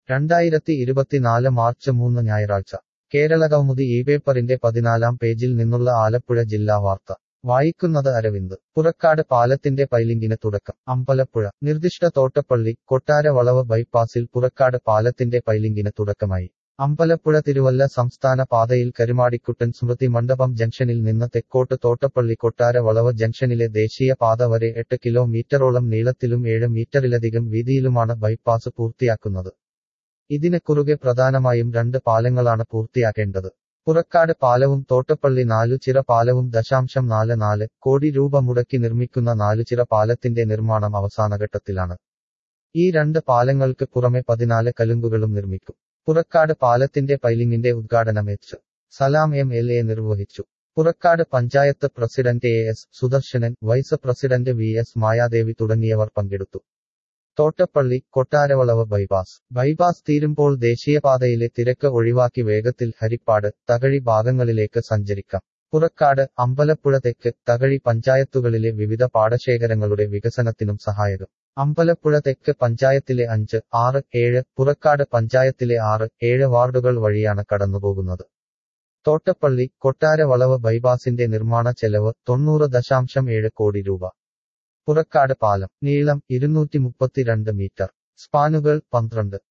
രണ്ടായിരത്തി ഇരുപത്തിനാല് മാർച്ച് മൂന്ന് ഞായറാഴ്ച കേരള കൗമുദി ഈ പേപ്പറിന്റെ പതിനാലാം പേജിൽ നിന്നുള്ള ആലപ്പുഴ ജില്ലാ വാർത്ത വായിക്കുന്നത് അരവിന്ദ് പുറക്കാട് പാലത്തിന്റെ പൈലിംഗിന് തുടക്കം അമ്പലപ്പുഴ നിർദ്ദിഷ്ട തോട്ടപ്പള്ളി കൊട്ടാര വളവ് ബൈപ്പാസിൽ പുറക്കാട് പാലത്തിന്റെ പൈലിംഗിന് തുടക്കമായി അമ്പലപ്പുഴ തിരുവല്ല സംസ്ഥാന പാതയിൽ കരുമാടിക്കുട്ടൻ സ്മൃതി മണ്ഡപം ജംഗ്ഷനിൽ നിന്ന് തെക്കോട്ട് തോട്ടപ്പള്ളി കൊട്ടാര വളവ് ജംഗ്ഷനിലെ ദേശീയ പാത വരെ എട്ട് കിലോമീറ്ററോളം നീളത്തിലും ഏഴ് മീറ്ററിലധികം വീതിയിലുമാണ് ബൈപ്പാസ് പൂർത്തിയാക്കുന്നത് ഇതിന് കുറുകെ പ്രധാനമായും രണ്ട് പാലങ്ങളാണ് പൂർത്തിയാക്കേണ്ടത് പുറക്കാട് പാലവും തോട്ടപ്പള്ളി നാലുചിറ പാലവും ദശാംശം നാല് നാല് കോടി രൂപ മുടക്കി നിർമ്മിക്കുന്ന നാലുചിറ പാലത്തിന്റെ നിർമ്മാണം അവസാനഘട്ടത്തിലാണ് ഈ രണ്ട് പാലങ്ങൾക്ക് പുറമെ പതിനാല് കലുങ്കുകളും നിർമ്മിക്കും പുറക്കാട് പാലത്തിന്റെ പൈലിംഗിന്റെ ഉദ്ഘാടനം H Salam M L A നിർവഹിച്ചു Purakkad panchayat president A S Sudarsanan vice president V S Mayadevi തുടങ്ങിയവർ പങ്കെടുത്തു തോട്ടപ്പള്ളി കൊട്ടാരവളവ് ബൈപ്പാസ് ബൈപ്പാസ് തീരുമ്പോൾ ദേശീയപാതയിലെ തിരക്ക് ഒഴിവാക്കി വേഗത്തിൽ ഹരിപ്പാട് തകഴി ഭാഗങ്ങളിലേക്ക് സഞ്ചരിക്കാം പുറക്കാട് അമ്പലപ്പുഴ തെക്ക് തകഴി പഞ്ചായത്തുകളിലെ വിവിധ പാടശേഖരങ്ങളുടെ വികസനത്തിനും സഹായകം അമ്പലപ്പുഴ തെക്ക് പഞ്ചായത്തിലെ അഞ്ച് ആറ് ഏഴ് പുറക്കാട് പഞ്ചായത്തിലെ ആറ് ഏഴ് വാർഡുകൾ വഴിയാണ് കടന്നുപോകുന്നത് തോട്ടപ്പള്ളി കൊട്ടാര വളവ് ബൈപ്പാസിന്റെ നിർമ്മാണ ചെലവ് തൊണ്ണൂറ് ദശാംശം ഏഴ് കോടി രൂപ പുറക്കാട് പാലം നീളം ഇരുന്നൂറ്റി മുപ്പത്തിരണ്ട് മീറ്റർ സ്പാനുകൾ പന്ത്രണ്ട്